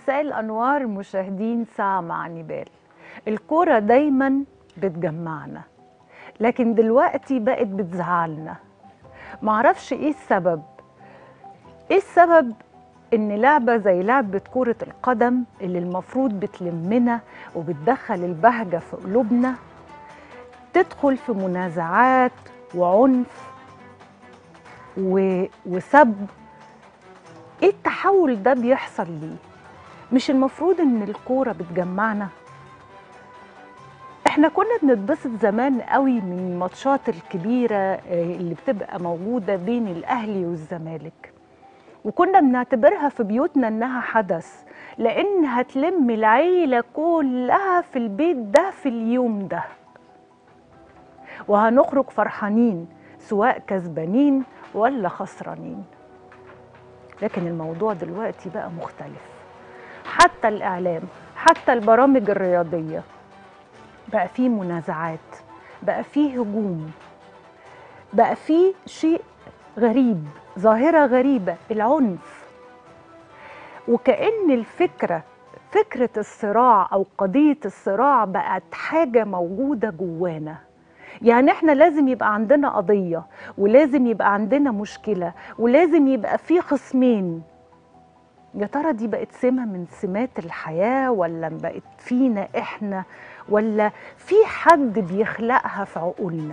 مساء الأنوار مشاهدين ساعة مع نبال الكورة دايما بتجمعنا لكن دلوقتي بقت بتزعلنا معرفش ايه السبب ايه السبب ان لعبة زي لعبة كرة القدم اللي المفروض بتلمنا وبتدخل البهجة في قلوبنا تدخل في منازعات وعنف و... وسب ايه التحول ده بيحصل ليه مش المفروض ان الكوره بتجمعنا احنا كنا بنتبسط زمان قوي من الماتشات الكبيره آه، اللي بتبقى موجوده بين الاهلي والزمالك وكنا بنعتبرها في بيوتنا انها حدث لان هتلم العيله كلها في البيت ده في اليوم ده وهنخرج فرحانين سواء كسبانين ولا خسرانين لكن الموضوع دلوقتي بقى مختلف حتى الإعلام حتى البرامج الرياضية بقى فيه منازعات بقى فيه هجوم بقى فيه شيء غريب ظاهرة غريبة العنف وكأن الفكرة فكرة الصراع أو قضية الصراع بقت حاجة موجودة جوانا يعني احنا لازم يبقى عندنا قضية ولازم يبقى عندنا مشكلة ولازم يبقى في خصمين يا ترى دي بقت سمة من سمات الحياة ولا بقت فينا احنا ولا في حد بيخلقها في عقولنا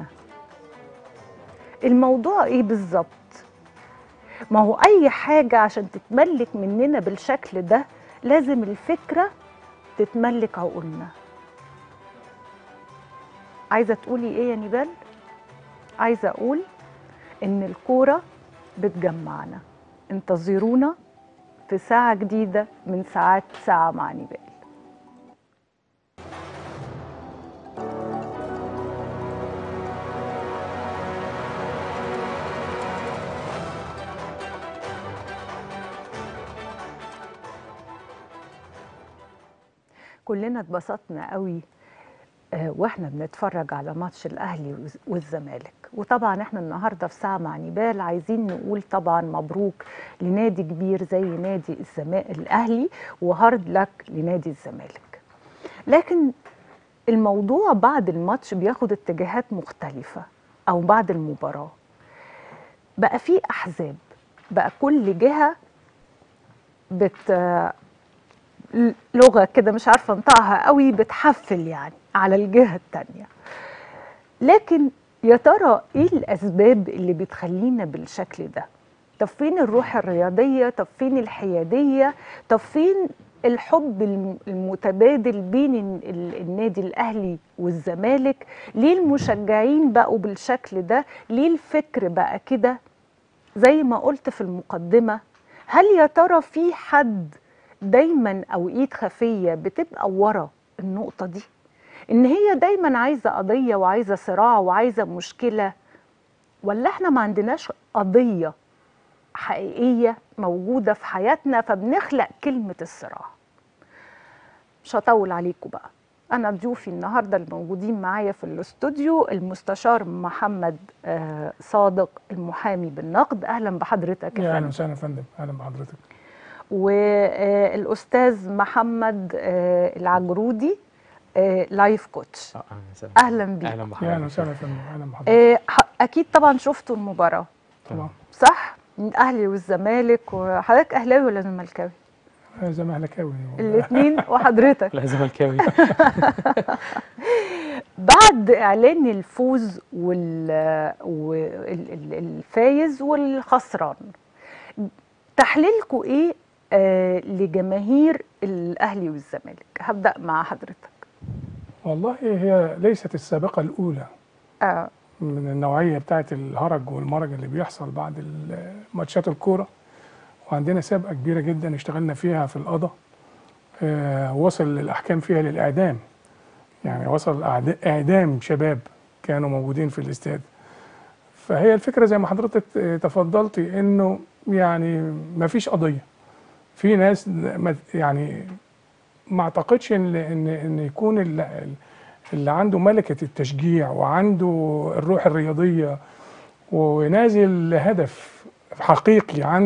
الموضوع ايه بالظبط ما هو اي حاجة عشان تتملك مننا بالشكل ده لازم الفكرة تتملك عقولنا عايزة تقولي ايه يا نبال عايزة اقول ان الكورة بتجمعنا انتظرونا في ساعة جديدة من ساعات ساعة مع نبال كلنا اتبسطنا قوي آه، واحنا بنتفرج على ماتش الاهلي والز- والزمالك وطبعا احنا النهارده في ساعه مع نبال عايزين نقول طبعا مبروك لنادي كبير زي نادي الزما... الاهلي وهارد لك لنادي الزمالك لكن الموضوع بعد الماتش بياخد اتجاهات مختلفه او بعد المباراه بقى في احزاب بقى كل جهه بت لغه كده مش عارفه انطقها قوي بتحفل يعني على الجهه التانيه لكن يا ترى ايه الاسباب اللي بتخلينا بالشكل ده طب فين الروح الرياضيه طب فين الحياديه طب فين الحب الم- المتبادل بين ال- ال- النادي الاهلي والزمالك ليه المشجعين بقوا بالشكل ده ليه الفكر بقى كده زي ما قلت في المقدمة هل يا ترى في حد دايما أو إيد خفية بتبقى ورا النقطة دي إن هي دايما عايزة قضية وعايزة صراع وعايزة مشكلة ولا إحنا ما عندناش قضية حقيقية موجودة في حياتنا فبنخلق كلمة الصراع مش هطول عليكم بقى أنا ضيوفي النهاردة الموجودين معايا في الاستوديو المستشار محمد آه، صادق المحامي بالنقد أهلا بحضرتك يا يا اهلا فندم وسهلا يا فندم اهلا بحضرتك والأستاذ محمد آه، العجرودي آه، لايف كوتش آه، اهلا وسهلا أهلا بيك. اهلا يا بحضرتك اهلا وسهلا يا فندم اهلا بحضرتك آه، ح- أكيد طبعا شفتوا المباراة طبعا صح؟ من الأهلي والزمالك وحضرتك أهلاوي ولا زملكاوي؟ أنا زمهلكاوي الاثنين وحضرتك لا زملكاوي بعد اعلان الفوز وال وال- ال- الفايز والخسران تحليلكم ايه آه لجماهير الاهلي والزمالك هبدا مع حضرتك والله هي ليست السابقه الاولى آه من النوعيه بتاعه الهرج والمرج اللي بيحصل بعد ال- ماتشات الكوره وعندنا سابقه كبيره جدا اشتغلنا فيها في القضاء آه وصل الاحكام فيها للاعدام يعني وصل أعد- اعدام شباب كانوا موجودين في الاستاد فهي الفكره زي ما حضرتك آه، تفضلتي انه يعني ما فيش قضيه في ناس ما- يعني ما اعتقدش ان ان ان يكون ال- اللي عنده ملكه التشجيع وعنده الروح الرياضيه ونازل لهدف حقيقي عنده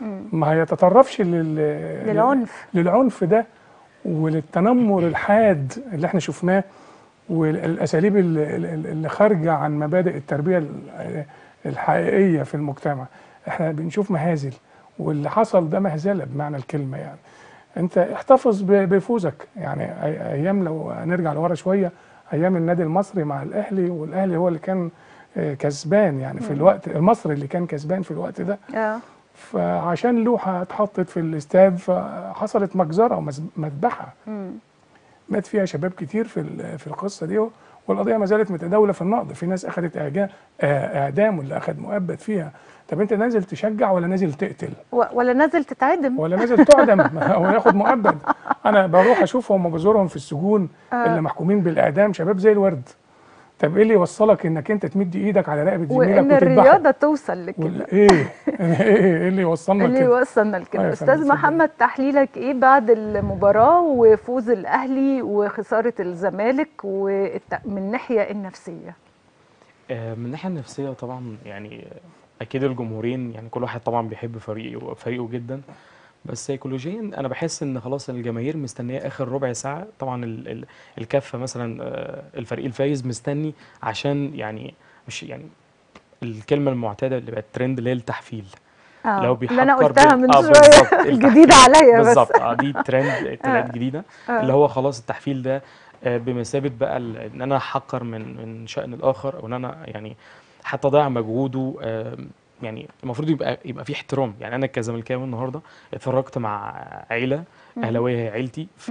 ما يتطرفش لل... للعنف. للعنف ده وللتنمر الحاد اللي احنا شفناه والاساليب اللي, اللي خارجه عن مبادئ التربيه ال- الحقيقيه في المجتمع احنا بنشوف مهازل واللي حصل ده مهزله بمعنى الكلمه يعني انت احتفظ ب- بفوزك يعني أي- ايام لو نرجع لورا شويه ايام النادي المصري مع الاهلي والاهلي هو اللي كان آه، كسبان يعني في الوقت المصري اللي كان كسبان في الوقت ده اه فعشان لوحه اتحطت في الاستاد فحصلت مجزره ومذبحه مم. مات فيها شباب كتير في ال- في القصه دي والقضيه ما زالت متداوله في النقد في ناس اخذت اعجام آه، اعدام واللي اخذ مؤبد فيها طب انت نازل تشجع ولا نازل تقتل و- ولا نازل تتعدم ولا نازل تعدم او ياخد مؤبد انا بروح اشوفهم وبزورهم في السجون اللي محكومين بالاعدام شباب زي الورد طب ايه اللي يوصلك انك انت تمد ايدك على رقبه زميلك وان وتذبحه الرياضه توصل لكده وال- ايه ايه إيه اللي يوصلنا اللي لكده يوصلنا أيوة لكده يا استاذ فندم، اتفضل. محمد تحليلك ايه بعد المباراه وفوز الاهلي وخساره الزمالك والت- من الناحيه النفسيه آه، من الناحية النفسية طبعا يعني أكيد الجمهورين يعني كل واحد طبعا بيحب فريقه فريقه جدا بس سيكولوجيا أنا بحس إن خلاص الجماهير مستنية آخر ربع ساعة طبعا ال- ال- الكفة مثلا آه، الفريق الفايز مستني عشان يعني مش يعني الكلمة المعتادة اللي بقت ترند اللي هي التحفيل آه. لو اللي انا بيحقر قلتها بال- من آه، شويه بالظبط، الجديده التحفيل. عليا بس بالظبط اه دي ترند طلعت جديده آه. اللي هو خلاص التحفيل ده آه، بمثابه بقى ال- ان انا احقر من من شأن الاخر او ان انا يعني حتى ضيع مجهوده آه، يعني المفروض يبقى يبقى في احترام يعني انا كزملكاوي النهارده اتفرجت مع عيله اهلاويه هي عيلتي ف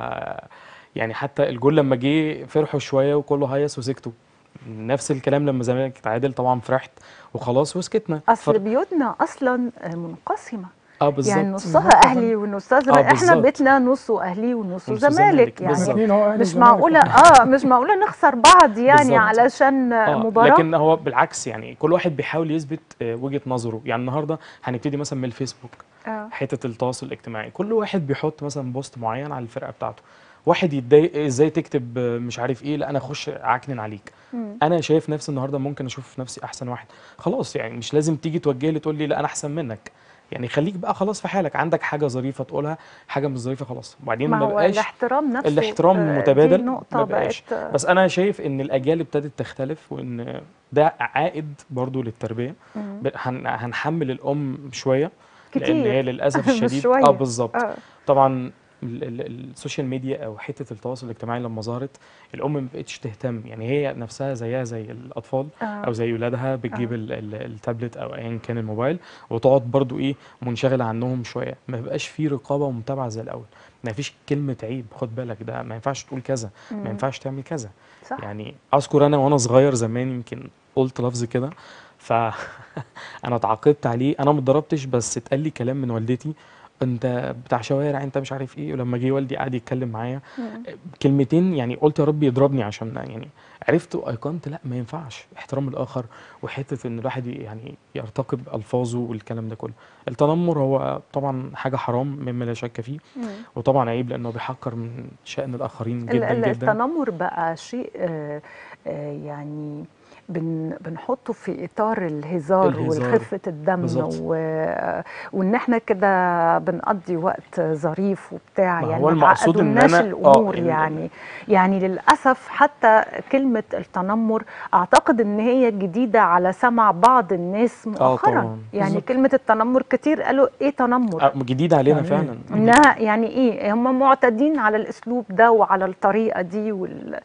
يعني حتى الجول لما جه فرحوا شويه وكله هيص وسكتوا نفس الكلام لما الزمالك اتعادل طبعا فرحت وخلاص وسكتنا اصل فر- بيوتنا اصلا منقسمه اه بالظبط يعني نصها بالظبط. اهلي ونصها زمالك آه، احنا بالظبط. بيتنا نصه اهلي ونصه ونصه زمالك زمالك، يعني بالظبط. الاثنين هو أهلي مش وزمالك. معقوله اه مش معقوله نخسر بعض يعني بالظبط. علشان آه، مباراه لكن هو بالعكس يعني كل واحد بيحاول يثبت آه، وجهة نظره يعني النهارده هنبتدي مثلا من الفيسبوك آه. حتة التواصل الاجتماعي كل واحد بيحط مثلا بوست معين على الفرقة بتاعته واحد يتضايق ازاي تكتب آه، مش عارف ايه لا انا اخش اعكنن عليك مم. انا شايف نفسي النهارده ممكن اشوف نفسي احسن واحد خلاص يعني مش لازم تيجي توجه لي تقول لي لا انا احسن منك يعني خليك بقى خلاص في حالك عندك حاجه ظريفه تقولها حاجه مش ظريفه خلاص وبعدين ما ما هو بقاش الاحترام نفسه الاحترام آه، المتبادل دي نقطة ما بقاش بقت آه، بس انا شايف ان الاجيال ابتدت تختلف وان ده عائد برضو للتربيه مم. ب- هن- هنحمل الام شويه لان كتير. هي للاسف مش الشديد شوية. اه بالظبط آه. طبعا ال- ال- السوشيال ميديا او حته التواصل الاجتماعي لما ظهرت الام ما بقتش تهتم يعني هي نفسها زيها زي الاطفال آه. او زي ولادها بتجيب آه. ال- ال- التابلت او ايا كان الموبايل وتقعد برضو ايه منشغله عنهم شويه ما بقاش في رقابه ومتابعه زي الاول ما فيش كلمه عيب خد بالك ده ما ينفعش تقول كذا ما مم. ينفعش تعمل كذا صح يعني اذكر انا وانا صغير زمان يمكن قلت لفظ كده ف انا اتعاقبت عليه انا ما اتضربتش بس اتقال لي كلام من والدتي انت بتاع شوارع انت مش عارف ايه ولما جه والدي قعد يتكلم معايا مم. كلمتين يعني قلت يا رب يضربني عشان يعني عرفت وايقنت لا ما ينفعش احترام الاخر وحته ان الواحد يعني يرتقي بالفاظه والكلام ده كله التنمر هو طبعا حاجه حرام مما لا شك فيه مم. وطبعا عيب لانه بيحقر من شأن الاخرين ال- جدا ال- جدا التنمر بقى شيء آه، آه، يعني بن بنحطه في اطار الهزار, الهزار. وخفه الدم بالظبط. و... وان احنا كده بنقضي وقت ظريف وبتاع ما يعني هو ما المقصود إن تعقدوناش أنا- آه، الامور إن- يعني يعني للاسف حتى كلمه التنمر اعتقد ان هي جديده على سمع بعض الناس مؤخرا طبعاً. يعني بالظبط. كلمه التنمر كتير قالوا ايه تنمر آه، جديد علينا يعني إيه؟ فعلا انها يعني ايه هم معتادين على الاسلوب ده وعلى الطريقه دي وال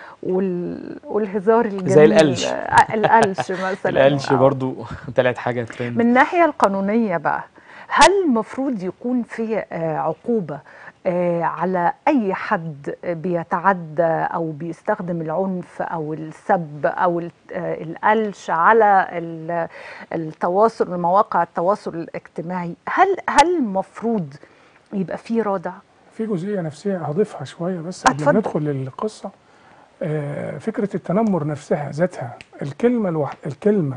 وال والهزار الجميل زي القلش. آه، القلش مثلا القلش أو- برضو طلعت حاجه ترند من الناحيه القانونيه بقى هل المفروض يكون في آه، عقوبه آه، على اي حد بيتعدى او بيستخدم العنف او السب او ال- آه، القلش على ال- التواصل مواقع التواصل الاجتماعي هل هل المفروض يبقى في رادع في جزئيه نفسيه هضيفها شويه بس قبل اتفضل. ما ندخل للقصه آه، فكره التنمر نفسها ذاتها الكلمه الوح... الكلمه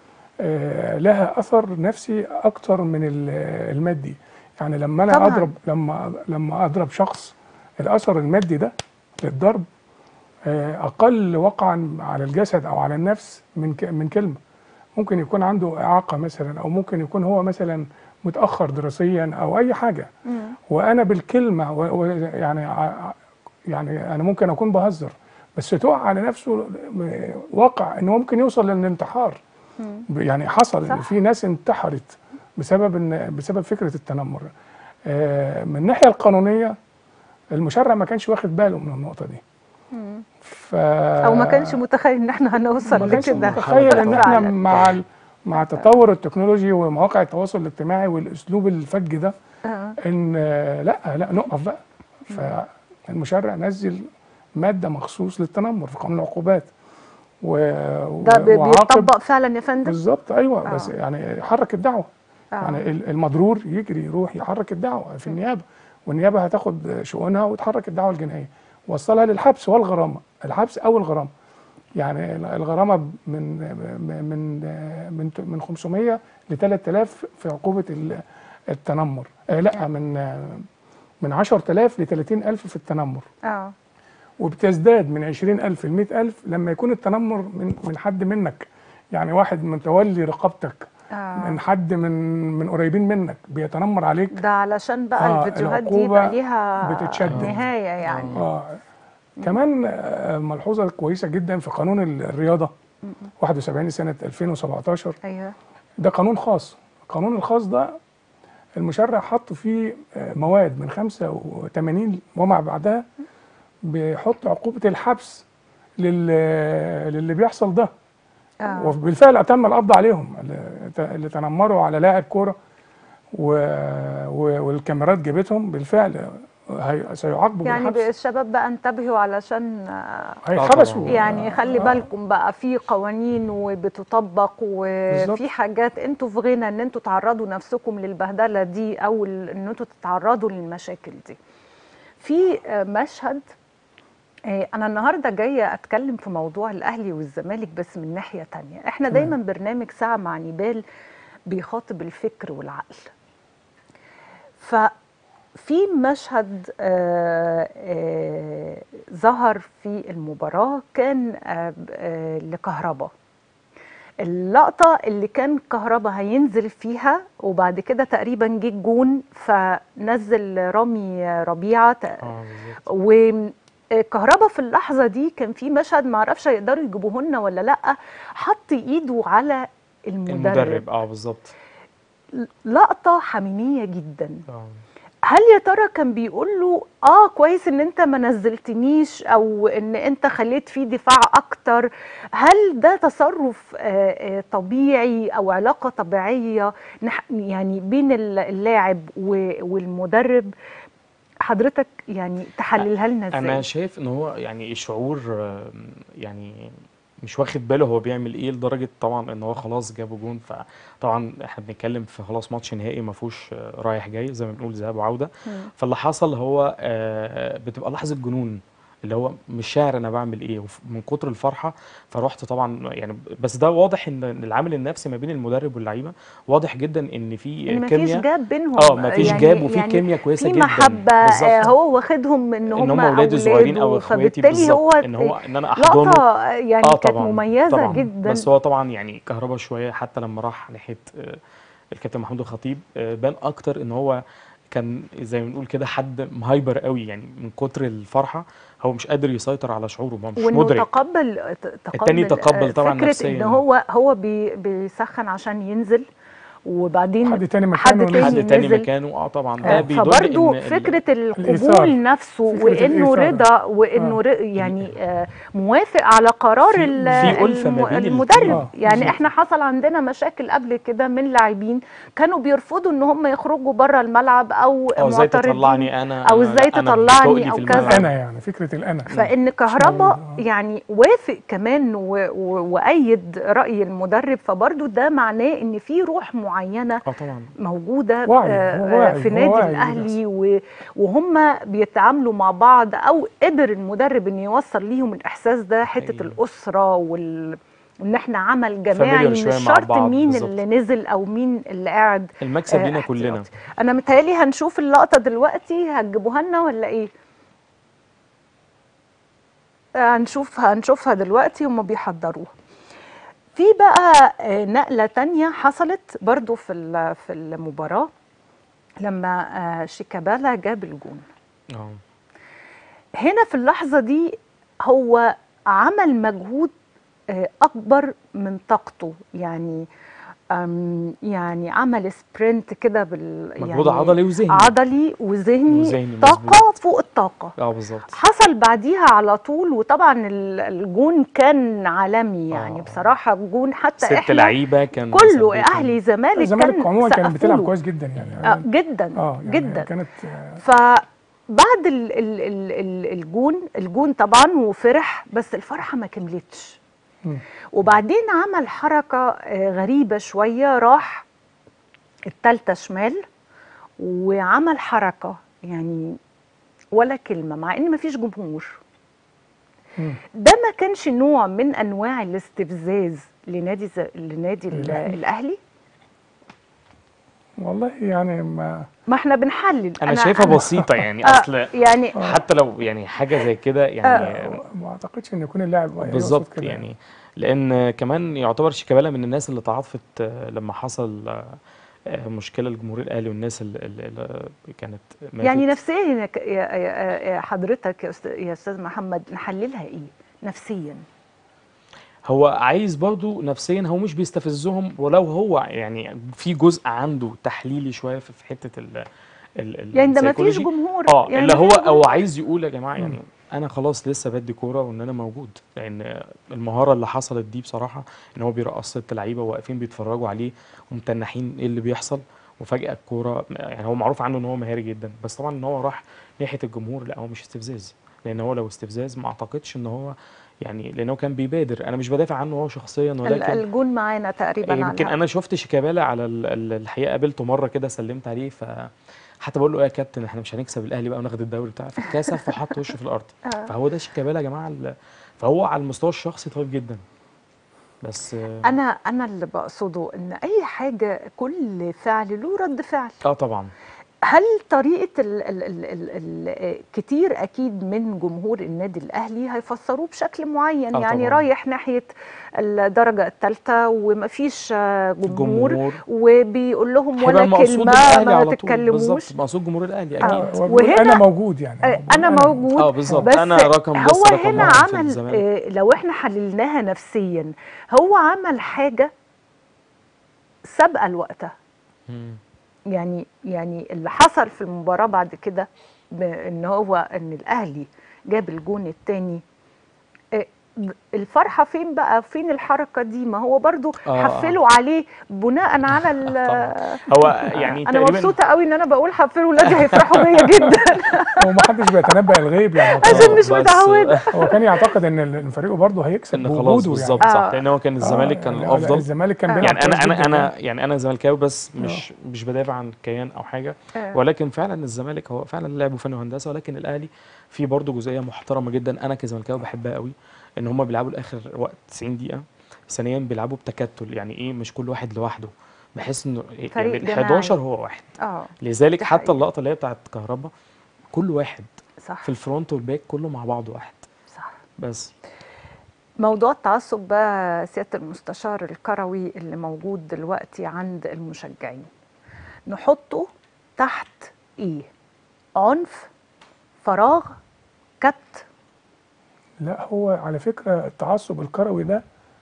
آه، لها اثر نفسي اكتر من ال- المادي يعني لما انا طبعاً. اضرب لما لما اضرب شخص الاثر المادي ده للضرب آه، اقل وقعا على الجسد او على النفس من ك- من كلمه ممكن يكون عنده اعاقه مثلا او ممكن يكون هو مثلا متاخر دراسيا او اي حاجه وانا بالكلمه و- و- يعني ع- يعني انا ممكن اكون بهزر بس تقع على نفسه واقع انه ممكن يوصل للانتحار يعني حصل ان صح. في ناس انتحرت بسبب ان بسبب فكره التنمر آه، من الناحيه القانونيه المشرع ما كانش واخد باله من النقطه دي ف او ما كانش متخيل ان احنا هنوصل ما كانش لكده متخيل ان احنا فعلاً. مع ال- مع تطور التكنولوجي ومواقع التواصل الاجتماعي والاسلوب الفج ده آه. ان آه، لا لا نقف بقى فالمشرع نزل ماده مخصوص للتنمر في قانون العقوبات و... ده بي- وعاقب- بيطبق فعلا يا فندم بالظبط ايوه آه. بس يعني حرك الدعوه آه. يعني ال- المضرور يجري يروح يحرك الدعوه في النيابه والنيابه هتاخد شؤونها وتحرك الدعوه الجنائيه وصلها للحبس والغرامه الحبس او الغرامه يعني الغرامه من من من من 500 ل 3000 في عقوبه ال- التنمر آه لا من آه، من 10000 ل 30000 في التنمر اه وبتزداد من 20000 ل 100000 لما يكون التنمر من من حد منك يعني واحد متولي رقابتك آه. من حد من من قريبين منك بيتنمر عليك ده علشان بقى آه، الفيديوهات دي العقوبة بقى ليها بتتشدد. نهايه يعني اه كمان آه، ملحوظه كويسه جدا في قانون ال- الرياضه 71 سنه 2017 ايوه ده قانون خاص القانون الخاص ده المشرع حط فيه آه، مواد من 85 وما بعدها بيحط عقوبه الحبس لل للي بيحصل ده آه. وبالفعل تم القبض عليهم اللي ت- اللي تنمروا على لاعب كوره و... و... والكاميرات جابتهم بالفعل هي... سيعاقبوا يعني بالحبس الشباب بقى انتبهوا علشان آه، هيتحبسوا يعني خلي آه. بالكم بقى في قوانين وبتطبق وفي بالظبط. حاجات انتوا في غنى ان انتوا تعرضوا نفسكم للبهدله دي او ال- ان انتوا تتعرضوا للمشاكل دي. في آه، مشهد آه، انا النهارده جايه اتكلم في موضوع الاهلي والزمالك بس من ناحيه تانية احنا تمام. دايما برنامج ساعه مع نيبال بيخاطب الفكر والعقل. ففي مشهد آه، آه، ظهر في المباراة كان آه، آه، لكهربا اللقطة اللي كان كهربا هينزل فيها وبعد كده تقريبا جه الجون فنزل رامي ربيعة ت- اه بالظبط وكهربا في اللحظة دي كان في مشهد معرفش هيقدروا يجيبوه لنا ولا لأ حط إيده على المدرب, المدرب اه بالظبط لقطة حميمية جدا اه هل يا ترى كان بيقول له اه كويس ان انت ما نزلتنيش او ان انت خليت في دفاع اكتر هل ده تصرف آه آه طبيعي او علاقة طبيعية نح- يعني بين ال- اللاعب و- والمدرب حضرتك يعني تحللها لنا ازاي انا شايف ان هو يعني شعور آه، يعني مش واخد باله هو بيعمل ايه لدرجه طبعا ان هو خلاص جابوا جون فطبعا احنا بنتكلم في خلاص ماتش نهائي ما فيهوش آه، رايح جاي زي ما بنقول ذهاب وعوده مم. فاللي حصل هو آه، بتبقى لحظه جنون اللي هو مش شاعر انا بعمل ايه وف- من كتر الفرحه فرحت طبعا يعني بس ده واضح ان إن العامل النفسي ما بين المدرب واللعيبه واضح جدا ان في ان مفيش كيمياء جاب بينهم اه مفيش يعني جاب وفي يعني كيمياء كويسه في جدا محبة آه بالظبط هو واخدهم ان ان هم هم اولادي صغيرين او اولاده اخواتي فبالتالي هو بالظبط ان هو ان انا احضنه لقطة يعني اه كانت طبعا مميزة طبعا جدا بس هو طبعا يعني كهربا شويه حتى لما راح ناحيه آه، الكابتن محمود الخطيب آه، بان اكتر ان هو كان زي ما بنقول كده حد مهايبر قوي يعني من كتر الفرحه هو مش قادر يسيطر على شعوره هو مش وانه مدرك تقبل ت- تقبل التاني تقبل آه، طبعا فكرة ان نفسيا. هو هو بي بيسخن عشان ينزل وبعدين حد تاني حد مكانه تاني حد تاني نزل. مكانه اه طبعا آه، ده بيدل فبرضه ان ال- فكرة الإيثار. القبول نفسه فكرة وانه الإيثار. رضا وانه آه. ر- يعني آه، موافق على قرار في- ال- في ألفة ما الم- بين الاتنين. المدرب آه، يعني بالظبط. احنا حصل عندنا مشاكل قبل كده من لاعبين كانوا بيرفضوا ان هم يخرجوا بره الملعب او اه ازاي معترضين تطلعني انا أو أنا- إزاي أنا تطلعني بتقلي أو في كذا. الملعب. انا يعني فكره الانا فان كهربا آه. يعني وافق كمان و- و- وايد راي المدرب فبرضو ده معناه ان في روح معينه اه طبعا موجوده وعي، آه، هو آه، واعي، في هو نادي واعي الاهلي و- وهم بيتعاملوا مع بعض او قدر المدرب ان يوصل ليهم الاحساس ده حته حقيقي. الاسره وال ان احنا عمل جماعي Familiar مش شوية مع شرط بعض مين بالظبط. اللي نزل او مين اللي قاعد المكسب آه، لينا كلنا احتياطي. انا متهيألي هنشوف اللقطه دلوقتي هتجيبوها لنا ولا ايه آه، هنشوف هنشوفها دلوقتي هم بيحضروها في بقى آه، نقلة تانية حصلت برضو في ال- في المباراة لما آه، شيكابالا جاب الجون اه هنا في اللحظة دي هو عمل مجهود آه، أكبر من طاقته يعني أم، يعني عمل سبرنت كده بال مجهود يعني عضلي وذهني عضلي وذهني وذهني، طاقة مظبوط. فوق الطاقة اه بالظبط حصل بعديها على طول وطبعا ال- الجون كان عالمي يعني آه. بصراحة الجون حتى ست احنا لعيبه كان كله مثبتهم. اهلي زمالك الزمالك كان عموما كانت سقفوا بتلعب له. كويس جدا يعني آه جدا اه يعني جدا كانت آه، فبعد ال ال ال ال الجون الجون طبعا وفرح بس الفرحه ما كملتش مم. وبعدين عمل حركه آه، غريبه شويه راح التالتة شمال وعمل حركه يعني ولا كلمه مع ان مفيش جمهور مم. ده ما كانش نوع من انواع الاستفزاز لنادي ز... لنادي ال- الأهلي. الاهلي والله يعني ما ما احنا بنحلل انا شايفها بسيطه يعني آه، اصل يعني حتى لو يعني حاجه زي كده يعني ما اعتقدش ان يكون اللاعب يقصد بالظبط كده يعني لان كمان يعتبر شيكابالا من الناس اللي تعاطفت آه، لما حصل آه، آه، مشكله الجمهور الاهلي والناس اللي, اللي اللي كانت ماتت. يعني نفسيا يا ك- يا- يا يا حضرتك يا أستاذ, يا استاذ محمد نحللها ايه نفسيا هو عايز برضو نفسيا هو مش بيستفزهم ولو هو يعني في جزء عنده تحليلي شويه في في حته ال ال ال يعني ده ما فيش السيكولوجي. جمهور اه يعني اللي هو مفيش هو جمهور. عايز يقول يا جماعه يعني انا خلاص لسه بدي كوره وان انا موجود لان المهاره اللي حصلت دي بصراحه ان هو بيرقص ست لعيبه واقفين بيتفرجوا عليه ومتنحين ايه اللي بيحصل وفجاه الكوره يعني هو معروف عنه ان هو مهاري جدا بس طبعا ان هو راح ناحيه الجمهور لا هو مش استفزاز لان هو لو استفزاز ما اعتقدش ان هو يعني لان هو كان بيبادر انا مش بدافع عنه هو شخصيا ال- ولكن الجون معانا تقريبا على يمكن الهوا. انا شفت شيكابالا على ال- ال- الحقيقه قابلته مره كده سلمت عليه ف حتى بقول له ايه يا كابتن احنا مش هنكسب الاهلي بقى وناخد الدوري بتاع فاتكسف وحط وشه في الارض آه. فهو ده شيكابالا يا جماعه ال- فهو على المستوى الشخصي طيب جدا بس آه، انا انا اللي بقصده ان اي حاجه كل فعل له رد فعل اه طبعا هل طريقه ال ال ال ال ال كتير اكيد من جمهور النادي الاهلي هيفسروه بشكل معين آه يعني طبعاً. رايح ناحيه الدرجه الثالثه ومفيش آه، جمهور جمهور وبيقول لهم هيبقى ولا المقصود كلمه الأهلي ما على طول. تتكلموش بالظبط مقصود جمهور الاهلي آه. اكيد هو بيقول وهنا- انا موجود يعني آه، هو بيقول انا موجود اه بالظبط بس انا رقم بس هو رقم هنا واحد في عمل الزمالك آه، لو احنا حللناها نفسيا هو عمل حاجه سابقه لوقتها مم. يعني يعني اللي حصل في المباراه بعد كده ان هو ان الاهلي جاب الجون الثاني الفرحه فين بقى فين الحركه دي ما هو برضو آه. حفلوا عليه بناء على ال- طبعاً. هو يعني انا تقريبا مبسوطه قوي ان انا بقول حفلوا ولادي هيفرحوا بيا جدا هو ما حدش بيتنبأ الغيب يعني هو كان- عشان مش بس- متعودة. هو كان يعتقد ان ال- فريقه برضه هيكسب ان خلاص بوجوده بالظبط يعني صح آه. لان هو كان الزمالك آه، كان يعني الافضل الزمالك كان آه. بيلعب يعني انا كويس انا جداً انا يعني انا زملكاوي بس مش مش بدافع عن كيان او حاجه آه. ولكن فعلا الزمالك هو فعلا لعبه فني وهندسه ولكن الاهلي في برضه جزئيه محترمه جدا انا كزملكاوي بحبها قوي ان هم بيلعبوا لاخر وقت 90 دقيقه ثانيا بيلعبوا بتكتل يعني ايه مش كل واحد لوحده بحيث انه يعني فريق ال جماعي. 11 هو واحد اه لذلك دي حتى حقيقة. اللقطه اللي هي بتاعت كهربا كل واحد صح في الفرونت والباك كله مع بعض واحد صح بس موضوع التعصب بقى سياده المستشار الكروي اللي موجود دلوقتي عند المشجعين نحطه تحت ايه عنف فراغ كبت لا هو على فكرة التعصب الكروي ده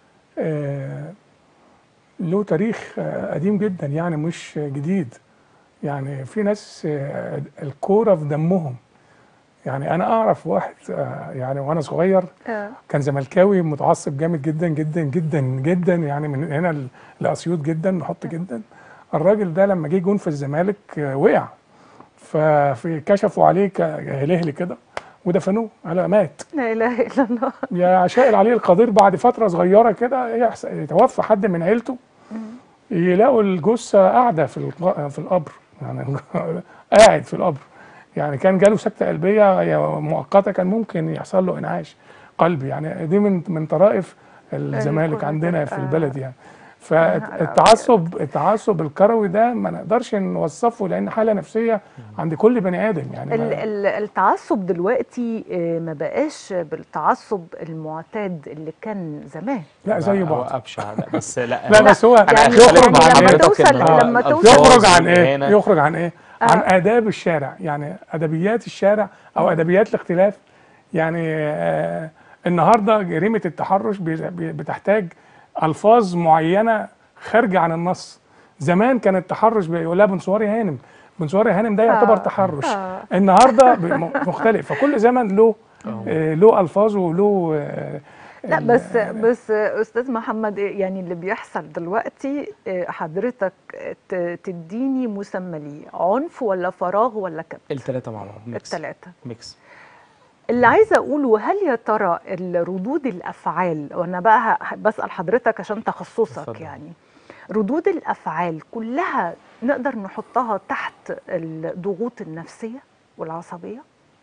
آه له تاريخ آه قديم جدا يعني مش جديد يعني في ناس آه الكورة في دمهم يعني أنا أعرف واحد آه يعني وأنا صغير آه. كان زملكاوي متعصب جامد جدا جدا جدا جدا يعني من هنا ل- لأسيوط جدا نحط جدا الراجل ده لما جه جون في الزمالك آه وقع ففي كشفوا عليه كهلهلي كده ودفنوه على مات لا اله الا الله يا عشائر عليه القدير بعد فتره صغيره كده يحس- يتوفى حد من عيلته يلاقوا الجثه قاعده في الق- في القبر يعني قاعد في القبر يعني كان جاله سكته قلبيه هي مؤقته كان ممكن يحصل له انعاش قلبي يعني دي من من طرائف الزمالك الكرة عندنا ده، في آه. البلد يعني فالتعصب التعصب الكروي ده ما نقدرش نوصفه لان حاله نفسيه عند كل بني ادم يعني ال- ما- ال- التعصب دلوقتي آه، ما بقاش بالتعصب المعتاد اللي كان زمان لا زي هو بعض ابشع لا بس لا لا بس هو أنا يعني- أختلف يخرج مع عن لما حضرتك توصل إن هو لما الألفاظ توصل يخرج عن ايه والإهانة يخرج عن ايه عن اداب الشارع يعني ادبيات الشارع او ادبيات الاختلاف يعني آه النهارده جريمه التحرش بي- بي- بتحتاج الفاظ معينه خارجه عن النص زمان كان التحرش بيقول لها بنصوري هانم بنصوري هانم ده يعتبر آه. تحرش آه. النهارده ب- م- مختلف فكل زمن له آه له الفاظه وله آه لا ال- بس بس استاذ محمد يعني اللي بيحصل دلوقتي آه، حضرتك ت- تديني مسمى ليه عنف ولا فراغ ولا كبت الثلاثه مع بعض ميكس الثلاثه ميكس اللي عايزه اقوله هل يا ترى ردود الافعال وانا بقى ه- بسال حضرتك عشان تخصصك اتفضل. يعني ردود الافعال كلها نقدر نحطها تحت الضغوط النفسيه والعصبيه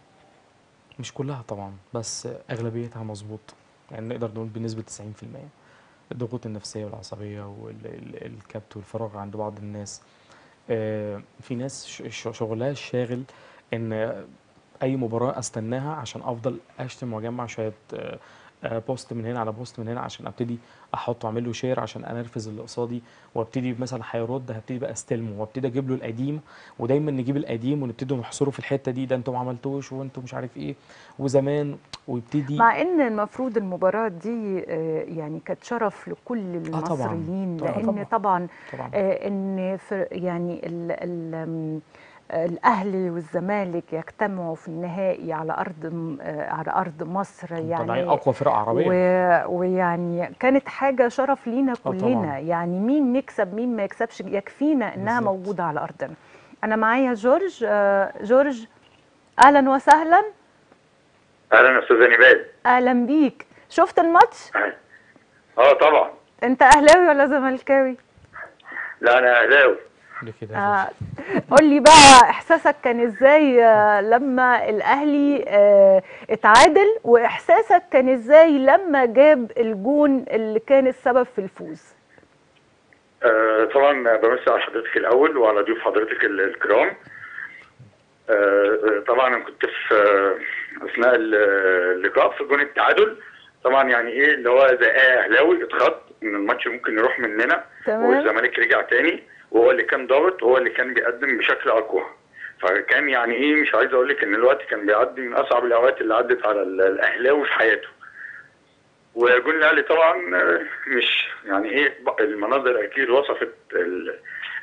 مش كلها طبعا بس اغلبيتها مظبوط يعني نقدر نقول بنسبه 90% الضغوط النفسيه والعصبيه والكبت والفراغ عند بعض الناس آه، في ناس ش- ش- شغلها الشاغل ان اي مباراه استناها عشان افضل اشتم واجمع شويه آه، آه، بوست من هنا على بوست من هنا عشان ابتدي احطه اعمل له شير عشان انرفز اللي قصادي وابتدي مثلا هيرد هبتدي بقى استلمه وابتدي اجيب له القديم ودايما نجيب القديم ونبتدي نحصره في الحته دي ده انتوا ما عملتوش وانتوا مش عارف ايه وزمان ويبتدي مع ان المفروض المباراه دي آه، يعني كانت شرف لكل طبعاً. المصريين طبعاً. لان طبعاً. طبعا طبعا آه، ان في يعني ال ال آم، آه، الاهلي والزمالك يجتمعوا في النهائي على ارض م- آه، على ارض مصر طالعين يعني اقوى فرق عربيه و... ويعني كانت حاجه شرف لينا طبعاً. كلنا يعني مين نكسب مين ما يكسبش يكفينا انها بالظبط. موجوده على ارضنا انا معايا جورج آه، جورج اهلا وسهلا اهلا يا استاذه نبال اهلا بيك شفت الماتش اه طبعا انت اهلاوي ولا زملكاوي لا انا اهلاوي ليه كده آه، قول لي بقى احساسك كان ازاي آه، لما الاهلي آه، اتعادل واحساسك كان ازاي لما جاب الجون اللي كان السبب في الفوز آه طبعا بمسي على حضرتك الاول وعلى ضيوف حضرتك ال- الكرام آه آه، طبعا انا كنت في آه، اثناء ال- اللقاء في جون التعادل طبعا يعني ايه اللي هو زي ايه اهلاوي اتخض ان الماتش ممكن يروح مننا تمام. والزمالك رجع تاني وهو اللي كان ضاغط وهو اللي كان بيقدم بشكل اقوى فكان يعني ايه مش عايز اقول لك ان الوقت كان بيعدي من اصعب الاوقات اللي عدت على ال- الاهلاوي في حياته وجون الاهلي طبعا آه، مش يعني ايه ب- المناظر اكيد وصفت ال-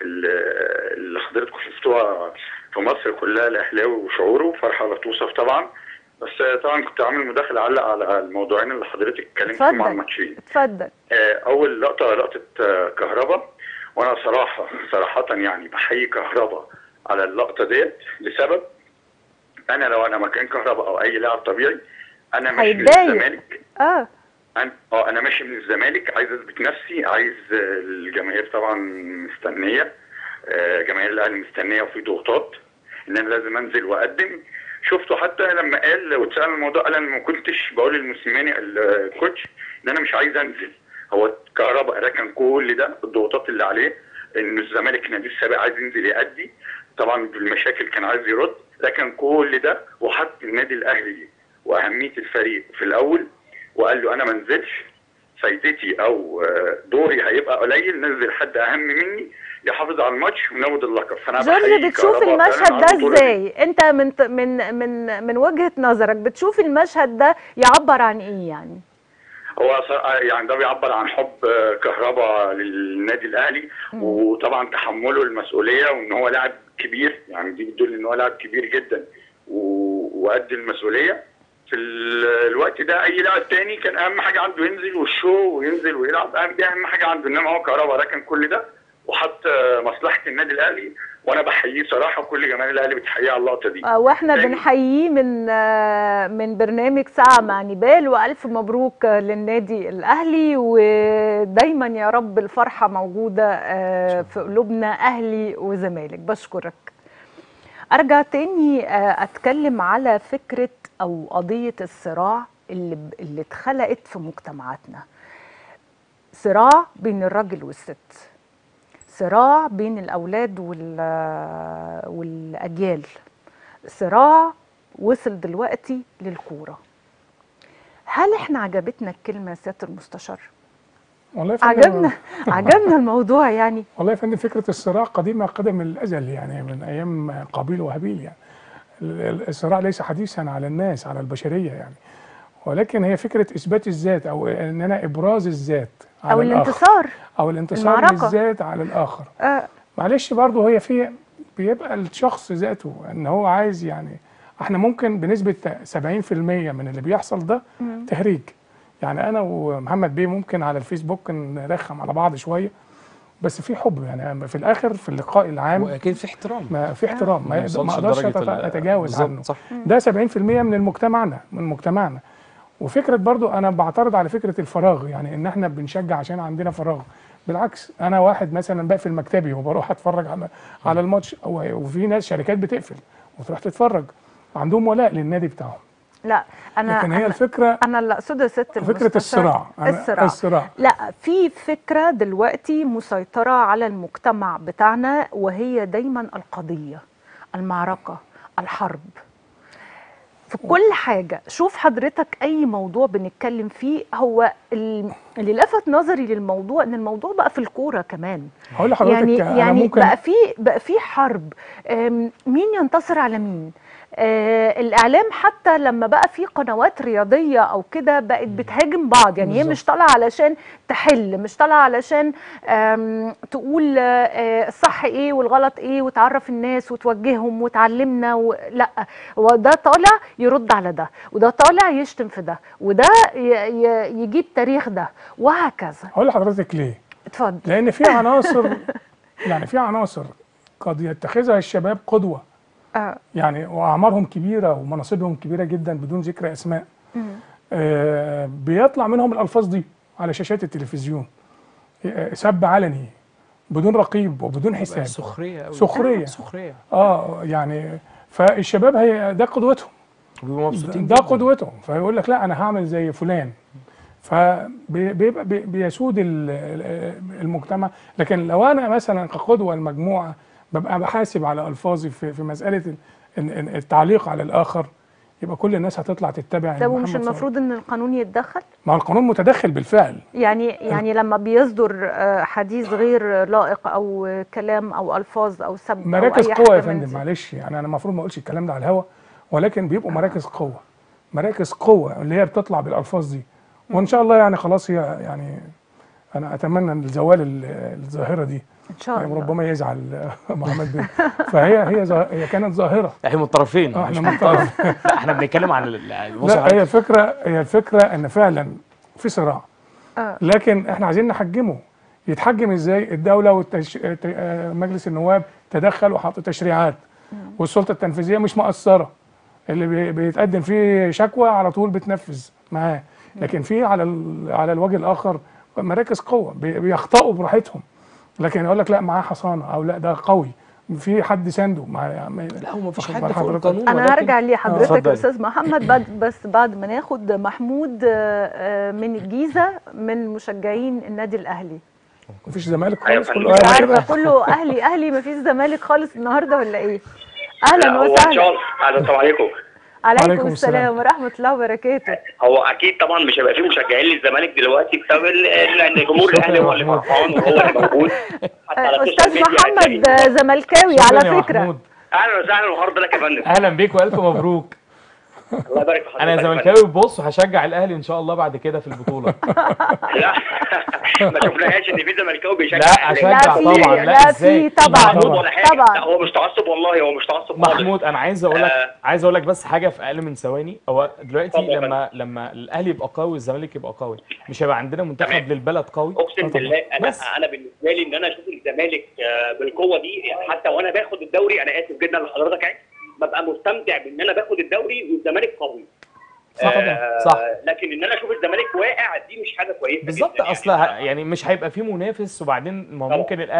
ال- اللي حضرتكم شفتوها في مصر كلها الاهلاوي وشعوره فرحه لا توصف طبعا بس آه، طبعا كنت عامل مداخله اعلق على الموضوعين اللي حضرتك اتكلمت فيهم اتفضل. عن الماتشين اتفضل آه، اول لقطه لقطه آه، كهربا وانا صراحه صراحه يعني بحيي كهربا على اللقطه ديت لسبب انا لو انا مكان كهربا او اي لاعب طبيعي انا ماشي من هيتضايق. الزمالك اه انا اه انا ماشي من الزمالك عايز اثبت نفسي عايز آه، الجماهير طبعا مستنيه آه، جماهير الاهلي مستنيه وفي ضغوطات ان انا لازم انزل واقدم شفته حتى لما قال واتسال الموضوع قال انا ما كنتش بقول للموسيماني الكوتش ان انا مش عايز انزل هو كهرباء ركن كل ده الضغوطات اللي عليه ان الزمالك نادي السابق عايز ينزل يأدي طبعا بالمشاكل كان عايز يرد لكن كل ده وحط النادي الاهلي واهميه الفريق في الاول وقال له انا ما انزلش فايدتي او آه، دوري هيبقى قليل نزل حد اهم مني يحافظ على الماتش وناخد اللقب فانا جورج بحيي بتشوف كهربا المشهد فعلاً على ده البطولة دي. ازاي انت من من من من وجهة نظرك بتشوف المشهد ده يعبر عن ايه يعني هو ص- يعني ده بيعبر عن حب آه، كهربا للنادي الاهلي وطبعا تحمله المسؤوليه وان هو لاعب كبير يعني دي بتدل ان هو لاعب كبير جدا و- وقد المسؤوليه في ال- الوقت ده اي لاعب تاني كان اهم حاجه عنده ينزل والشو وينزل ويلعب أهم- دي اهم حاجه عنده انما هو كهربا ركن كل ده وحط آه، مصلحه النادي الاهلي وانا بحييه صراحه وكل جماهير الاهلي بتحييه على اللقطه دي آه، واحنا تاني. بنحييه من آه، من برنامج ساعة مع نبال والف مبروك آه، للنادي الاهلي ودايما يا رب الفرحة موجودة آه، في قلوبنا اهلي وزمالك بشكرك ارجع تاني آه، اتكلم على فكرة او قضية الصراع اللي اللي اتخلقت في مجتمعاتنا صراع بين الراجل والست صراع بين الاولاد وال- والاجيال صراع وصل دلوقتي للكوره هل احنا عجبتنا الكلمه يا سياده المستشار والله يا فندم عجبنا عجبنا الموضوع يعني والله يا فندم فكره الصراع قديمه قدم الازل يعني من ايام قابيل وهابيل يعني ال- ال- الصراع ليس حديثا على الناس على البشريه يعني ولكن هي فكره اثبات الذات او ان انا ابراز الذات على او الآخر. الانتصار او الانتصار المعركة. للذات على الاخر آه معلش برضه هي في بيبقى الشخص ذاته ان هو عايز يعني احنا ممكن بنسبه 70% من اللي بيحصل ده تهريج يعني انا ومحمد بيه ممكن على الفيسبوك نرخم على بعض شويه بس في حب يعني في الاخر في اللقاء العام واكيد في احترام ما في احترام ما, نوصلش ما اقدرش لدرجة أت- ال- اتجاوز بالظبط، عنه صح ده 70% من مجتمعنا من مجتمعنا وفكره برضو انا بعترض على فكره الفراغ يعني ان احنا بنشجع عشان عندنا فراغ بالعكس انا واحد مثلا بقفل مكتبي وبروح اتفرج على على الماتش أو- وفي ناس شركات بتقفل وتروح تتفرج عندهم ولاء للنادي بتاعهم لا انا لكن هي أنا الفكره انا اللي اقصده يا ست فكره المستشار الصراع أنا- الصراع الصراع لا في فكرة دلوقتي مسيطرة على المجتمع بتاعنا وهي دايما القضية المعركة الحرب في كل حاجة شوف حضرتك أي موضوع بنتكلم فيه هو ال- اللي لفت نظري للموضوع إن الموضوع بقى في الكورة كمان هقول لحضرتك يعني انا يعني ممكن بقى في بقى في حرب أم، مين ينتصر على مين آه الاعلام حتى لما بقى في قنوات رياضيه او كده بقت بتهاجم بعض يعني هي مش طالعه علشان تحل مش طالعه علشان آم، تقول آه، الصح ايه والغلط ايه وتعرف الناس وتوجههم وتعلمنا و... لا هو ده طالع يرد على ده وده طالع يشتم في ده وده ي... ي... يجيب تاريخ ده وهكذا هقول لحضرتك ليه اتفضل لان في عناصر يعني في عناصر قد يتخذها الشباب قدوه آه. يعني واعمارهم كبيره ومناصبهم كبيره جدا بدون ذكر اسماء آه بيطلع منهم الالفاظ دي على شاشات التلفزيون آه، سب علني بدون رقيب وبدون حساب سخريه قوي سخرية. سخريه اه يعني فالشباب هي ده قدوتهم بيبقوا مبسوطين ده جداً. قدوتهم فيقول لك لا انا هعمل زي فلان فبيبقى بي- بيسود ال- ال- المجتمع لكن لو انا مثلا كقدوه المجموعه ببقى بحاسب على الفاظي في في مساله ال- ال- ال- التعليق على الاخر يبقى كل الناس هتطلع تتبع طب ومش محمد صلاح. المفروض ان القانون يتدخل ما هو القانون متدخل بالفعل يعني يعني لما بيصدر آه، حديث غير لائق او آه، كلام او الفاظ او سب أو مراكز أي قوه يا حاجة من فندم دي. معلش يعني انا المفروض ما اقولش الكلام ده على الهوا ولكن بيبقوا مراكز قوه مراكز قوه اللي هي بتطلع بالالفاظ دي وان شاء الله يعني خلاص هي يعني انا اتمنى زوال ال- الظاهره دي ان شاء يعني الله ربما يزعل محمد بيه فهي هي ظا- هي كانت ظاهره احنا من الطرفين آه، مش احنا من طرف لا احنا بنتكلم عن ال- ال- بص لا حضرتك، هي الفكره هي الفكره ان فعلا في صراع آه. لكن احنا عايزين نحجمه يتحجم ازاي الدوله ومجلس النواب تدخل وحط تشريعات والسلطه التنفيذيه مش مقصره اللي بي- بيتقدم فيه شكوى على طول بتنفذ معاه لكن في على ال- على الوجه الاخر مراكز قوه بي- بيخطئوا براحتهم لكن يقول لك لا معاه حصانه او لا ده قوي في حد سانده مع لا هو ما فيش واخد حد بال فوق حضرتك؟ القانون انا ولكن- هرجع لحضرتك اتفضلي. يا استاذ محمد بعد بس بعد ما ناخد محمود آه، آه، من الجيزه من مشجعين النادي الاهلي مفيش زمالك أيوة خالص يا كله فندم. مش أهلي كده. عارفه كله اهلي اهلي ما فيش زمالك خالص النهارده ولا ايه اهلا لا هو ان شاء وسهلا الله أهلا، السلام عليكم عليكم وعليكم السلام. السلام ورحمه الله وبركاته هو اكيد طبعا مش هيبقى فيه مشجعين للزمالك دلوقتي بسبب ال- ال- ان جمهور شكراً الاهلي هو اللي يا محمود. فرحان وهو اللي موجود حتى على آه، السوشيال استاذ ميديا محمد هتلاقي- آه، زملكاوي شكراً على يا فكره محمود. اهلا وسهلا وهارد لك يا فندم اهلا بيك والف مبروك الله يبارك في حضرتك انا يا فندم. زملكاوي بص وهشجع الاهلي ان شاء الله بعد كده في البطوله لا ما شفناهاش ان في زملكاوي بيشجع لا الأهلي. أشجع لا في طبعاً، لا لا إزاي؟ في طبعا محمود ولا حاجه لا طبعا هو مش تعصب والله هو مش تعصب خالص محمود انا عايز اقول لك آه. عايز اقول لك بس حاجه في اقل من ثواني هو دلوقتي اتفضل يا لما لما الاهلي يبقى قوي والزمالك يبقى قوي مش هيبقى عندنا منتخب تمام. للبلد قوي اقسم بالله انا بس. انا بالنسبه لي ان انا اشوف الزمالك آه، بالقوه دي يعني حتى وانا باخد الدوري انا اسف جدا لحضرتك يعني ببقى مستمتع بان انا باخد الدوري والزمالك قوي صح آه، صح لكن ان انا اشوف الزمالك واقع دي مش حاجه كويسه بالظبط جداً يعني. اصل ه- يعني مش هيبقى فيه منافس وبعدين ما هو طبعا. ممكن الاهلي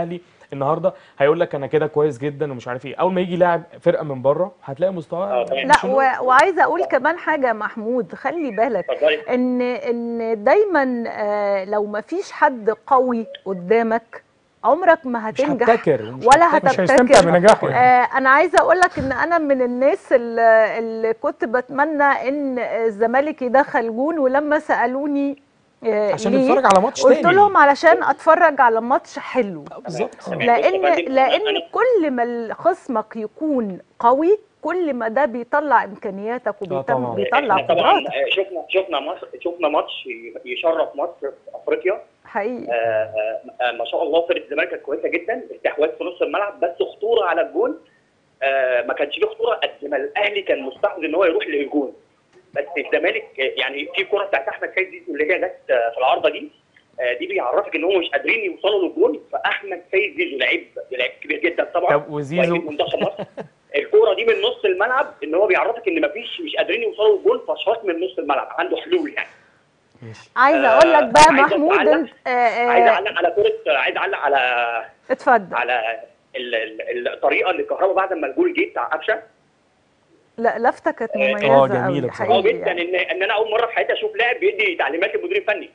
النهارده هيقول لك انا كده كويس جدا ومش عارف ايه اول ما يجي لاعب فرقه من بره هتلاقي آه، مستواه تمام. لا و... وعايزه اقول كمان حاجه يا محمود خلي بالك اتفضلي ان ان دايما آه، لو ما فيش حد قوي قدامك عمرك ما مش هتنجح هتبتكر ومش ولا هتبتكر. مش هيستمتع هتبتكر بنجاحه يعني. آه انا عايزه اقول لك ان انا من الناس اللي, اللي كنت بتمنى ان الزمالك يدخل جون ولما سالوني آه عشان ليه؟ نتفرج على ماتش قلت تاني لهم علشان اتفرج على ماتش حلو آه، بالظبط تمام. لان بص يا فندم، لان أنا- كل ما خصمك يكون قوي كل ما ده بيطلع امكانياتك طبعاً. وبيطلع بيطلع احنا طبعا قدراتك آه، شفنا شفنا مصر شفنا ماتش يشرف مصر في افريقيا حقيقي آه، آه، آه، ما شاء الله فرقه الزمالك كانت كويسه جدا استحواذ في نص الملعب بس خطوره على الجون آه، ما كانش له خطوره قد ما الاهلي كان مستحوذ ان هو يروح للجون بس الزمالك آه، يعني في كره بتاعت احمد سيد زيزو اللي هي جت آه، في العارضه دي آه، دي بيعرفك ان هم مش قادرين يوصلوا للجون فاحمد سيد زيزو لعيب لعيب كبير جدا طبعا طب وزيزو؟ ولعيب منتخب مصر الكوره دي من نص الملعب ان هو بيعرفك ان مفيش مش قادرين يوصلوا للجون فشاط من نص الملعب عنده حلول يعني ماشي عايزه آه، اقول لك بقى عايزة محمود أعلق- انت آه، عايز آه، اعلق على كره عايز اعلق على اتفضل على ال- ال- الطريقه اللي كهربا بعد ما الجول جه بتاع قفشه لا لفته كانت آه، مميزه آه، قوي جميلة بصراحة. اه حقيقي جدا يعني. ان ان انا اول مره في حياتي اشوف لاعب بيدي تعليمات للمدير الفني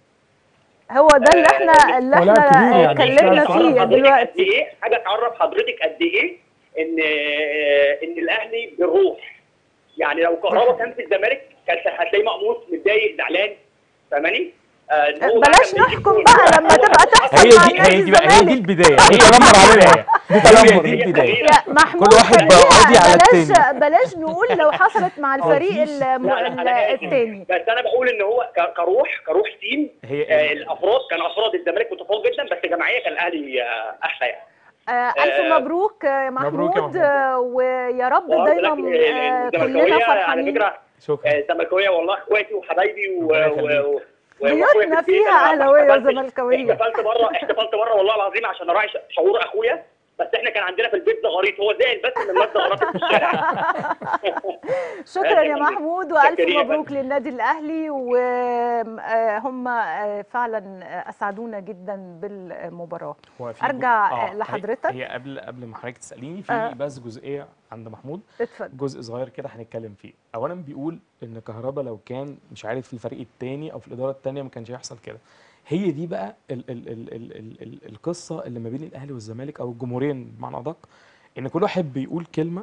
هو ده اللي آه، احنا اللي هو لاعب احنا كبير يعني، اتكلمنا مش تعرف فيه حضرتك قد دلوقتي ايه حاجه تعرف حضرتك قد ايه ان آه، ان الاهلي بالروح يعني لو كهربا كان في الزمالك كان هتلاقيه مقموص متضايق زعلان فاهماني؟ آه، إن هو بعد بلاش ما يجيب نحكم جول- بقى لما تبقى تحصل هي مع دي نادي هي دي بقى هي دي الزمالك البدايه هي دي تنمر علينا. البدايه دي هي تنمر. دي البدايه يا محمود كل واحد بقى خليها قاضي على بلاش التاني. بلاش نقول لو حصلت مع الفريق مفيش. الم- لا، لا، أنا آسف. التاني بس انا بقول ان هو ك- كروح كروح تيم هي آه، الافراد كان افراد الزمالك متفوق جدا بس جماعيه كان الاهلي آه، احلى يعني آه ألف آه، مبروك يا مبروك يا محمود محمود. آه، ويا رب وأقول لك، دايما آه، آه، كلنا الزملكاويه على فرحانين فكره شكرا آه، الزملكاويه والله اخواتي وحبايبي و- ربنا و- يخليك. و- بيوتنا وأخويا في البيت. فيها أنا أهلاوية احتفلت- وزملكاوية. احتفلت مره احتفلت مره والله العظيم عشان اراعي ش- شعور اخويا بس احنا كان عندنا في البيت زغاريط هو زعل بس من الناس زغارات في الشارع شكرا يا آه، محمود والف شكرا يا مبروك فندم. للنادي الاهلي وهم فعلا اسعدونا جدا بالمباراه هو في أرجع، جو- آه، هي- لحضرتك. هي قبل قبل ما حضرتك تساليني في آه. بس جزئيه عند محمود اتفضل جزء صغير كده هنتكلم فيه اولا بيقول ان كهربا لو كان مش عارف في الفريق التاني او في الاداره التانيه ما كانش هيحصل كده هي دي بقى ال ال ال ال ال ال القصه اللي ما بين الاهلي والزمالك او الجمهورين بمعنى ادق ان كل واحد بيقول كلمه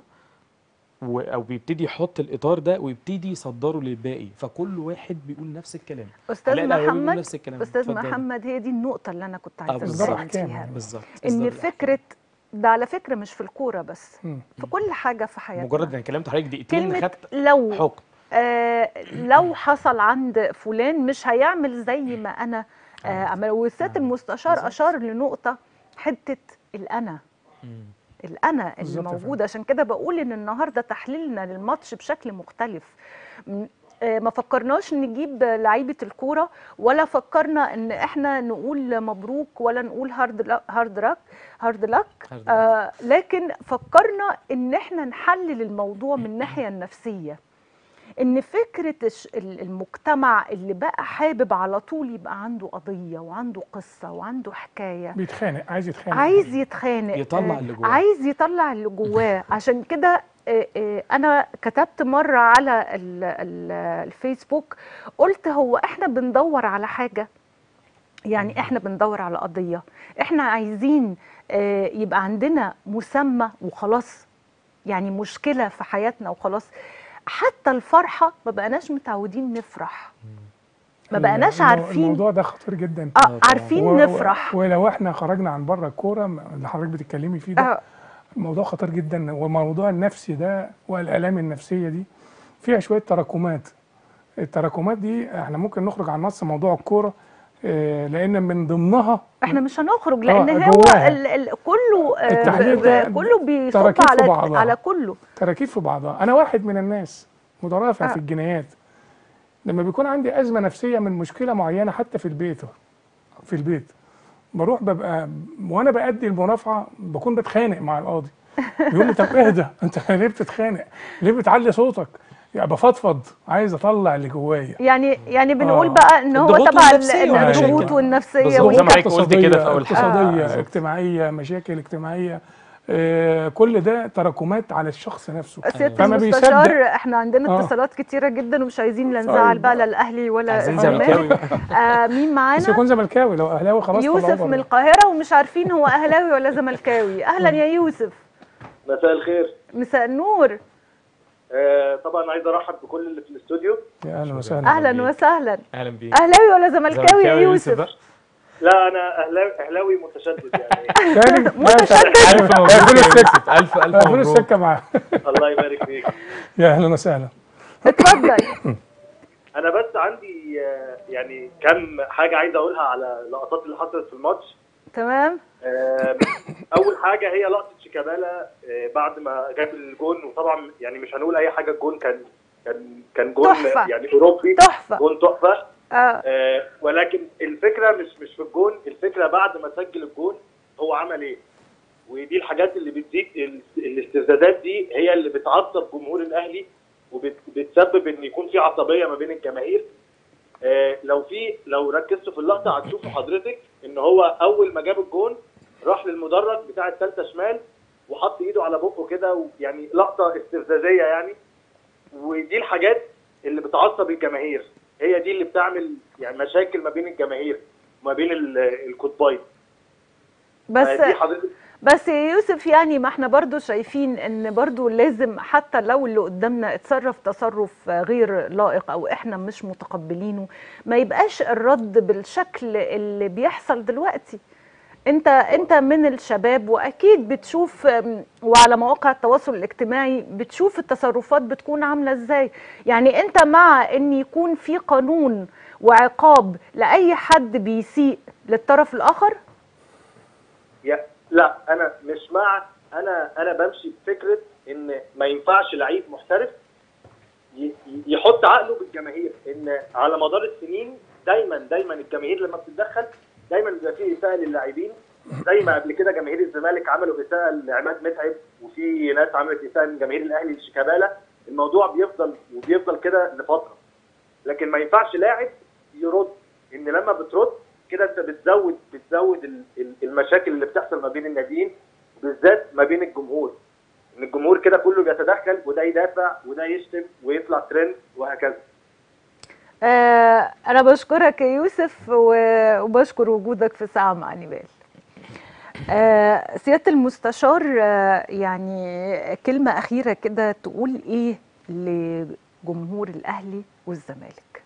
و او بيبتدي يحط الاطار ده ويبتدي يصدره للباقي فكل واحد بيقول نفس الكلام استاذ هنلاقي الأهلاوية بيقولوا محمد نفس الكلام استاذ اتفضلي. محمد هي دي النقطه اللي انا كنت عايزه بالظبط. اتكلم أحكام فيها يعني. بالظبط ان إصدار الأحكام. فكره ده على فكره مش في الكوره بس مم. في كل حاجه في حياتنا مجرد ان كلمت حضرتك دقيقتين كلمه خدت لو حكم آه لو حصل عند فلان مش هيعمل زي ما انا آه عمل والسيد المستشار بالظبط. اشار لنقطه حته الانا مم. الانا اللي بالظبط يا موجوده عشان كده بقول ان النهارده تحليلنا للماتش بشكل مختلف م- آه، ما فكرناش نجيب لعيبه الكوره ولا فكرنا ان احنا نقول مبروك ولا نقول هارد لا- هارد راك هارد لك هارد آه لكن فكرنا ان احنا نحلل الموضوع من الناحيه النفسيه ان فكره الش- ال- المجتمع اللي بقى حابب على طول يبقى عنده قضيه وعنده قصه وعنده حكايه بيتخانق عايز يتخانق عايز يتخانق يطلع آه، اللي جواه. عايز يطلع اللي جواه عشان كده آه، آه، انا كتبت مره على ال- ال- الفيسبوك قلت هو احنا بندور على حاجه يعني احنا بندور على قضيه احنا عايزين آه، يبقى عندنا مسمى وخلاص يعني مشكله في حياتنا وخلاص حتى الفرحه ما بقناش متعودين نفرح ما بقناش المو- عارفين الموضوع ده خطير جدا اه طبعاً. عارفين و- و- نفرح ولو احنا خرجنا عن بره الكوره اللي حضرتك بتتكلمي فيه ده آه. الموضوع خطير جدا والموضوع النفسي ده والالام النفسيه دي فيها شويه تراكمات التراكمات دي احنا ممكن نخرج عن نص موضوع الكوره آه، لان من ضمنها احنا مش هنخرج لان آه، هو جواها. ال ال كله آه، التحليل ب- ده ب- كله بيصب تراكيب في على بعضها. على كله تراكيب في بعضها انا واحد من الناس مترافع آه. في الجنايات لما بيكون عندي ازمه نفسيه من مشكله معينه حتى في البيت في البيت بروح ببقى وانا بادي المرافعه بكون بتخانق مع القاضي يقول لي طب اهدى انت ليه بتتخانق ليه بتعلي صوتك يعني بفضفض عايز اطلع اللي جوايا يعني يعني بنقول آه. بقى ان هو الضغوط تبع ال- والنفسية والمشاكل. الضغوط والنفسيه بالظبط. وال- زي ما حضرتك قلت كده في أول حلقة. اقتصاديه بالظبط. اجتماعيه مشاكل اجتماعيه آه كل ده تراكمات على الشخص نفسه سياده فما المستشار بيصدق احنا عندنا آه. اتصالات كتيره جدا ومش عايزين لا نزعل طيب. بقى لا الاهلي ولا عايزين الزمالك زملكاوي آه مين بس معانا يكون زملكاوي لو اهلاوي خلاص طلعوه يوسف بره. من القاهره ومش عارفين هو اهلاوي ولا زملكاوي اهلا يا يوسف مساء الخير مساء النور آه طبعا عايز ارحب بكل اللي في الاستوديو يا اهلا وسهلا اهلا بيك. وسهلا اهلا بيك اهلاوي ولا زملكاوي يا يوسف بقى. لا انا اهلاوي اهلاوي متشدد يعني تاني لا، متشدد. الف اقفلوا مبروك السكه يوسف. الف الف اقفلوا مبروك السكه معاه الله يبارك فيك يا اهلا وسهلا اتفضل انا بس عندي آه يعني كم حاجه عايز اقولها على اللقطات اللي حصلت في الماتش تمام آه اول حاجه هي لقطه شيكابالا آه بعد ما جاب الجون وطبعا يعني مش هنقول اي حاجه الجون كان كان كان جون تحفة. يعني اوروبي تحفه جون تحفه آه. آه، ولكن الفكره مش مش في الجون الفكره بعد ما سجل الجون هو عمل ايه ودي الحاجات اللي بتزيد ال- الاستفزازات دي هي اللي بتعصب جمهور الاهلي وبتسبب ان يكون في عصبيه ما بين الجماهير آه، لو في لو ركزتوا في اللقطه هتشوفوا حضرتك ان هو اول ما جاب الجون راح للمدرج بتاع الثالثه شمال وحط ايده على بقه كده ويعني لقطه استفزازيه يعني ودي الحاجات اللي بتعصب الجماهير هي دي اللي بتعمل يعني مشاكل ما بين الجماهير وما بين ال- القطبين بس دي حضرتك بس يا يوسف يعني ما احنا برضو شايفين ان برضو لازم حتى لو اللي قدامنا اتصرف تصرف غير لائق او احنا مش متقبلينه ما يبقاش الرد بالشكل اللي بيحصل دلوقتي انت انت من الشباب واكيد بتشوف ام، وعلى مواقع التواصل الاجتماعي بتشوف التصرفات بتكون عامله ازاي يعني انت مع ان يكون في قانون وعقاب لاي حد بيسيء للطرف الاخر يا لا انا مش مع انا انا بمشي بفكره ان ما ينفعش لعيب محترف ي- ي- يحط عقله بالجماهير ان على مدار السنين دايما دايما الجماهير لما بتتدخل دايما بيبقى فيه اساءه للاعبين زي ما قبل كده جماهير الزمالك عملوا اساءه لعماد متعب وفي ناس عملت اساءه من جماهير الاهلي لشيكابالا الموضوع بيفضل وبيفضل كده لفتره لكن ما ينفعش لاعب يرد ان لما بترد كده انت بتزود بتزود ال- ال- المشاكل اللي بتحصل ما بين الناديين وبالذات ما بين الجمهور ان الجمهور كده كله بيتدخل وده يدافع وده يشتم ويطلع ترند وهكذا آه أنا بشكرك يا يوسف و- وبشكر وجودك في ساعة مع نبال آه سيادة المستشار آه يعني كلمة أخيرة كده تقول إيه لجمهور الأهلي والزمالك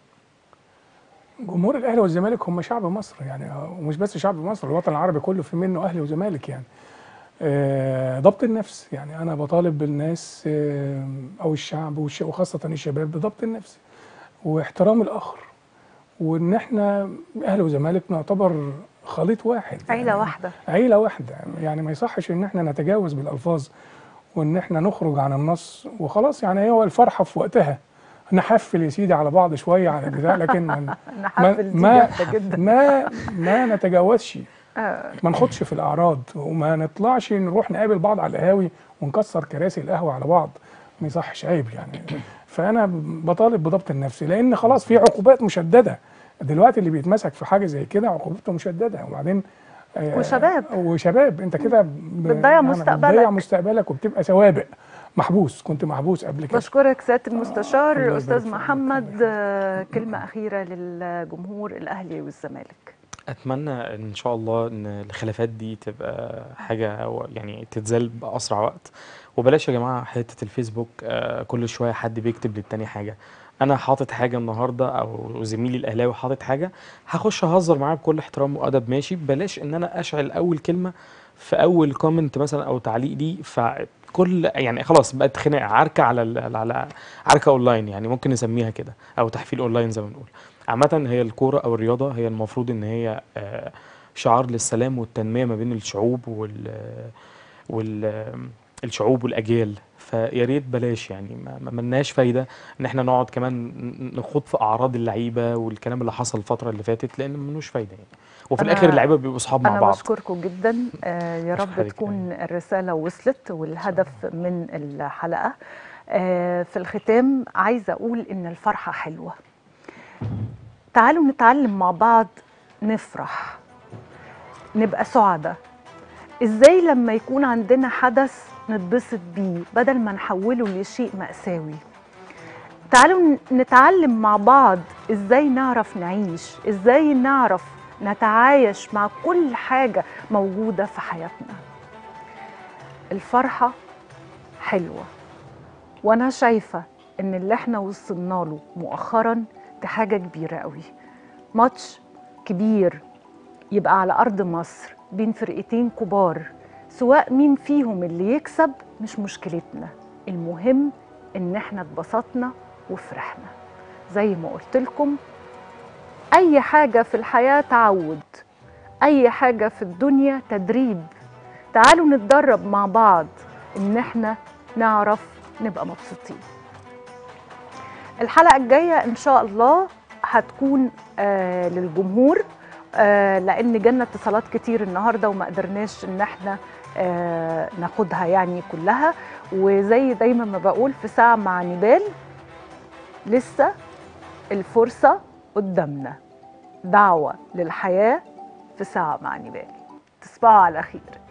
جمهور الاهلي والزمالك هم شعب مصر يعني ومش بس شعب مصر الوطن العربي كله في منه اهلي وزمالك يعني آه، ضبط النفس يعني انا بطالب بالناس آه، او الشعب والش- وخاصه الشباب بضبط النفس واحترام الاخر وان احنا اهلي وزمالك نعتبر خليط واحد عيلة يعني واحدة عيله واحده يعني ما يصحش ان احنا نتجاوز بالالفاظ وان احنا نخرج عن النص وخلاص يعني هو الفرحه في وقتها نحفل يا سيدي على بعض شويه على البتاع لكن ما نحفل دي ما جامدة جدا ما ما نتجاوزش آه. ما ناخدش في الاعراض وما نطلعش نروح نقابل بعض على القهاوي ونكسر كراسي القهوه على بعض ما يصحش عيب يعني فانا بطالب بضبط النفس لان خلاص في عقوبات مشدده دلوقتي اللي بيتمسك في حاجه زي كده عقوبته مشدده وبعدين آه، وشباب. وشباب انت كده ب- بتضيع يعني مستقبلك. بتضيع مستقبلك وبتبقى سوابق محبوس كنت محبوس قبل كده بشكرك سيادة الله المستشار يبارك أستاذ فيك. محمد آه، كلمة أخيرة للجمهور الأهلي والزمالك اتمنى ان شاء الله ان الخلافات دي تبقى حاجه أو يعني تتزال باسرع وقت وبلاش يا جماعه حته الفيسبوك آه، كل شويه حد بيكتب للتاني حاجه انا حاطط حاجه النهارده او زميلي الاهلاوي حاطط حاجه هخش اهزر معاه بكل احترام وادب ماشي بلاش ان انا اشعل اول كلمه في اول كومنت مثلا او تعليق لي فكل يعني خلاص بقت خناقه عركه على ال- على عركه اونلاين يعني ممكن نسميها كده او تحفيل اونلاين زي ما بنقول عامة هي الكورة أو الرياضة هي المفروض إن هي آه، شعار للسلام والتنمية ما بين الشعوب وال وال الشعوب والأجيال فيا ريت بلاش يعني ما ما ملناش فايدة إن إحنا نقعد كمان ن- نخوض في أعراض اللعيبة والكلام اللي حصل الفترة اللي فاتت لأن ملوش فايدة يعني وفي أنا- الآخر اللعيبة بيبقوا أصحاب مع أنا بعض بشكركم جدا آه، يا بشكر رب حضرتك تكون الرسالة وصلت والهدف من الحلقة آه، في الختام عايزة أقول إن الفرحة حلوة تعالوا نتعلم مع بعض نفرح نبقى سعداء ازاي لما يكون عندنا حدث نتبسط بيه بدل ما نحوله لشيء مأساوي تعالوا ن- نتعلم مع بعض ازاي نعرف نعيش ازاي نعرف نتعايش مع كل حاجة موجودة في حياتنا الفرحة حلوة وانا شايفة ان اللي احنا وصلنا له مؤخرا دي حاجة كبيرة قوي ماتش كبير يبقى على أرض مصر بين فرقتين كبار سواء مين فيهم اللي يكسب مش مشكلتنا المهم إن احنا اتبسطنا وفرحنا زي ما قلت لكم أي حاجة في الحياة تعود أي حاجة في الدنيا تدريب تعالوا نتدرب مع بعض إن احنا نعرف نبقى مبسوطين الحلقة الجاية إن شاء الله هتكون آه للجمهور آه لأن جالنا اتصالات كتير النهاردة وما قدرناش إن احنا آه ناخدها يعني كلها وزي دايما ما بقول في ساعة مع نبال لسه الفرصة قدامنا دعوة للحياة في ساعة مع نبال تصبحوا على خير